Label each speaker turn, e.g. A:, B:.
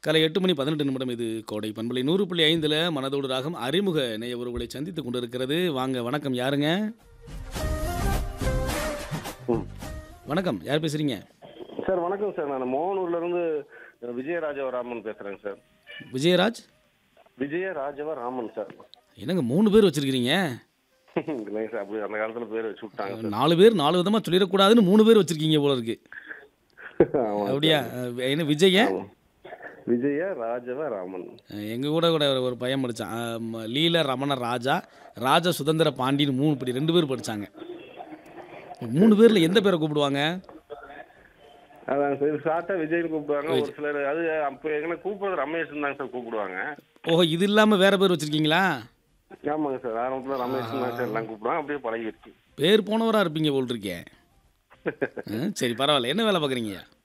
A: காலை எட்டு மணி பதினெட்டு நிமிடம் இது கோடை பண்பலை நூறு புள்ளி ஐந்தில் மனதோடு ராகம் அறிமுக நேய உறவுகளை சந்தித்து கொண்டிருக்கிறது வாங்க வணக்கம் யாருங்க
B: ம்.
A: வணக்கம் யார் பேசுறீங்க
B: சார் வணக்கம் சார் நான் மோகனூர்ல இருந்து விஜயராஜவராமன் பேசுறேங்க sir
A: Vijayaraj
B: Vijayarajavaraman sir
A: என்னங்க மூணு பேர் வச்சிருக்கிறீங்க
B: இல்லைங்க சார் அப்படி அந்த காலத்துல பேர் வச்சு விட்டாங்க சார்
A: நாலு பேர் நாலு விதமாக சொல்லிடக்கூடாதுன்னு மூணு பேர் வச்சிருக்கீங்க போல இருக்கு
B: ஆமா.
A: அப்படியா அஹ் என்ன விஜய
B: விஜய ராஜவ ராமன்
A: எங்கள் கூட கூட ஒரு- ஒரு பையன் படித்தான் லீல ரமண ராஜா ராஜா சுதந்திர பாண்டின்னு மூணு இப்படி ரெண்டு பேர் படித்தாங்க மூணு பேரில் எந்த பேரை கூப்பிடுவாங்க
B: அதான் சார் ஷார்ட்டா விஜய்னு கூப்பிடுவாங்க ஒரு சிலர் அது அப்போ எங்களை கூப்பிடுறது ரமேஷ் தாங்க சார் கூப்பிடுவாங்க
A: ஓஹோ இது இல்லாமல் வேற பேர் வச்சுருக்கீங்களா
B: ஆமாங்க சார் ஆரம்பத்துல ரமேஷ் தான் சார் எல்லாம் கூப்பிடுவாங்க அப்படியே பழகிடுச்சு
A: பேர் போனவராக இருப்பீங்க போல் இருக்கேன் ஆ, சரி பரவாயில்ல என்ன வேலை பார்க்குறீங்க